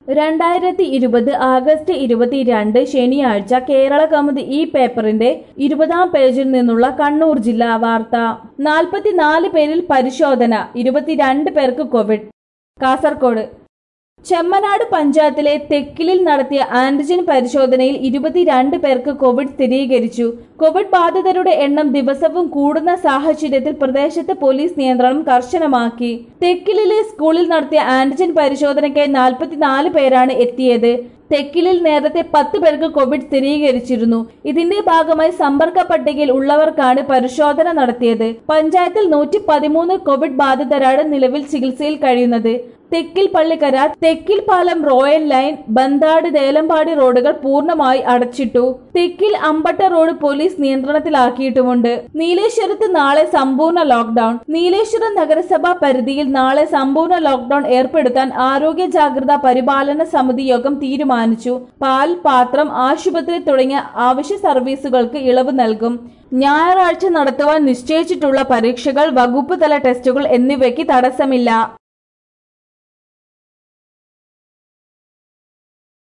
രണ്ടായിരത്തി ഇരുപത് ആഗസ്റ്റ് ഇരുപത്തിരണ്ട് ശനിയാഴ്ച കേരള കൗമുദി ഈ പേപ്പറിന്റെ ഇരുപതാം പേജിൽ നിന്നുള്ള കണ്ണൂർ ജില്ലാ വാർത്ത നാൽപ്പത്തിനാല് പേരിൽ പരിശോധന ഇരുപത്തിരണ്ട് പേർക്ക് കോവിഡ് കാസർകോട് ചെമ്മനാട് പഞ്ചായത്തിലെ തെക്കിലിൽ നടത്തിയ ആന്റിജൻ പരിശോധനയിൽ ഇരുപത്തിരണ്ട് പേർക്ക് കോവിഡ് സ്ഥിരീകരിച്ചു കോവിഡ് ബാധിതരുടെ എണ്ണം ദിവസവും കൂടുന്ന സാഹചര്യത്തിൽ പ്രദേശത്ത് പോലീസ് നിയന്ത്രണം കർശനമാക്കി തെക്കിലിലെ സ്കൂളിൽ നടത്തിയ ആന്റിജൻ പരിശോധനയ്ക്കായി നാൽപ്പത്തിനാല് പേരാണ് എത്തിയത് തെക്കിലിൽ നേരത്തെ പത്ത് പേർക്ക് കോവിഡ് സ്ഥിരീകരിച്ചിരുന്നു ഇതിന്റെ ഭാഗമായി സമ്പർക്ക പട്ടികയിൽ ഉള്ളവർക്കാണ് പരിശോധന നടത്തിയത് പഞ്ചായത്തിൽ നൂറ്റി പതിമൂന്ന് കോവിഡ് ബാധിതരാണ് നിലവിൽ ചികിത്സയിൽ കഴിയുന്നത് തെക്കിൽ പള്ളിക്കര തെക്കിൽ പാലം റോയൽ ലൈൻ ബന്താട് ദേലമ്പാടി റോഡുകൾ പൂർണ്ണമായി അടച്ചിട്ടു തെക്കിൽ അമ്പട്ട റോഡ് പോലീസ് നിയന്ത്രണത്തിലാക്കിയിട്ടുമുണ്ട് നീലേശ്വരത്ത് നാളെ സമ്പൂർണ്ണ ലോക്ഡൌൺ നീലേശ്വരം നഗരസഭാ പരിധിയിൽ നാളെ സമ്പൂർണ്ണ ലോക്ഡൌൺ ഏർപ്പെടുത്താൻ ആരോഗ്യ ജാഗ്രതാ പരിപാലന സമിതി യോഗം തീരുമാനിച്ചു പാൽ പാത്രം ആശുപത്രി തുടങ്ങിയ ആവശ്യ സർവീസുകൾക്ക് ഇളവ് നൽകും ഞായറാഴ്ച നടത്തുവാൻ നിശ്ചയിച്ചിട്ടുള്ള പരീക്ഷകൾ വകുപ്പ് തല ടെസ്റ്റുകൾ എന്നിവയ്ക്ക് തടസ്സമില്ല